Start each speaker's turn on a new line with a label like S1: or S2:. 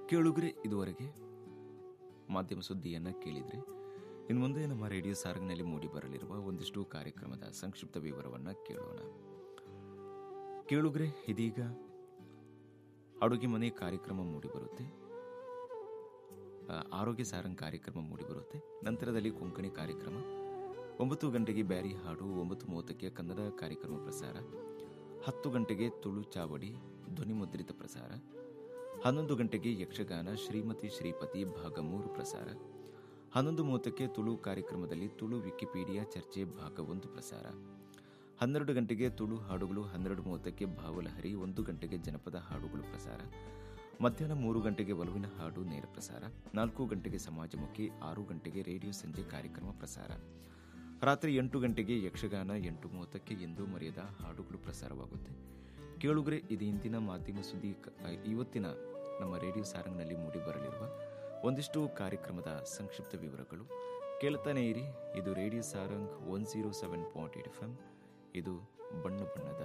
S1: ಕೇಳುಗ್ರೆ ಇದುವರೆಗೆ ಮಾಧ್ಯಮ ಸುದ್ದಿಯನ್ನು ಕೇಳಿದರೆ ಇನ್ನು ಮುಂದೆ ನಮ್ಮ ರೇಡಿಯೋ ಸಾರಂಗ್ನಲ್ಲಿ ಮೂಡಿ ಬರಲಿರುವ ಒಂದಿಷ್ಟು ಕಾರ್ಯಕ್ರಮದ ಸಂಕ್ಷಿಪ್ತ ವಿವರವನ್ನು ಕೇಳೋಣ ಕೇಳುಗ್ರೆ ಇದೀಗ ಅಡುಗೆ ಮನೆ ಕಾರ್ಯಕ್ರಮ ಮೂಡಿಬರುತ್ತೆ ಆ, ಆರೋಗ್ಯ ಸಾರಂಗ್ ಕಾರ್ಯಕ್ರಮ ಮೂಡಿಬರುತ್ತೆ ನಂತರದಲ್ಲಿ ಕೊಂಕಣಿ ಕಾರ್ಯಕ್ರಮ ಒಂಬತ್ತು ಗಂಟೆಗೆ ಬ್ಯಾರಿ ಹಾಡು ಒಂಬತ್ತು ಮೂವತ್ತಕ್ಕೆ ಕನ್ನಡ ಕಾರ್ಯಕ್ರಮ ಪ್ರಸಾರ ಹತ್ತು ಗಂಟೆಗೆ ತುಳು ಚಾವಡಿ ಧ್ವನಿಮುದ್ರಿತ ಪ್ರಸಾರ ಹನ್ನೊಂದು ಗಂಟೆಗೆ ಯಕ್ಷಗಾನ ಶ್ರೀಮತಿ ಶ್ರೀಪತಿ ಭಾಗ ಮೂರು ಪ್ರಸಾರ ಹನ್ನೊಂದು ಮೂವತ್ತಕ್ಕೆ ತುಳು ಕಾರ್ಯಕ್ರಮದಲ್ಲಿ ತುಳು ವಿಕಿಪೀಡಿಯಾ ಚರ್ಚೆ ಭಾಗ ಒಂದು ಪ್ರಸಾರ ಹನ್ನೆರಡು ಗಂಟೆಗೆ ತುಳು ಹಾಡುಗಳು ಹನ್ನೆರಡು ಮೂವತ್ತಕ್ಕೆ ಭಾವಲಹರಿ ಒಂದು ಗಂಟೆಗೆ ಜನಪದ ಹಾಡುಗಳು ಪ್ರಸಾರ ಮಧ್ಯಾಹ್ನ ಮೂರು ಗಂಟೆಗೆ ಒಲವಿನ ಹಾಡು ನೇರ ಪ್ರಸಾರ ನಾಲ್ಕು ಗಂಟೆಗೆ ಸಮಾಜಮುಖಿ ಆರು ಗಂಟೆಗೆ ರೇಡಿಯೋ ಸಂಜೆ ಕಾರ್ಯಕ್ರಮ ಪ್ರಸಾರ ರಾತ್ರಿ ಎಂಟು ಗಂಟೆಗೆ ಯಕ್ಷಗಾನ ಎಂಟು ಮೂವತ್ತಕ್ಕೆ ಎಂದು ಮರೆಯದ ಹಾಡುಗಳು ಪ್ರಸಾರವಾಗುತ್ತೆ ಕೇಳುಗರೆ ಇದು ಇಂದಿನ ಮಾಧ್ಯಮ ಸುದ್ದಿ ಕ- ಇವತ್ತಿನ ನಮ್ಮ ರೇಡಿಯೋ ಸಾರಂಗ್ನಲ್ಲಿ ಮೂಡಿ ಬರಲಿರುವ ಒಂದಿಷ್ಟು ಕಾರ್ಯಕ್ರಮದ ಸಂಕ್ಷಿಪ್ತ ವಿವರಗಳು ಕೇಳ್ತಾನೆ ಇರಿ ಇದು radio Sarang one zero seven point eight F M ಇದು ಬಣ್ಣ ಬಣ್ಣದ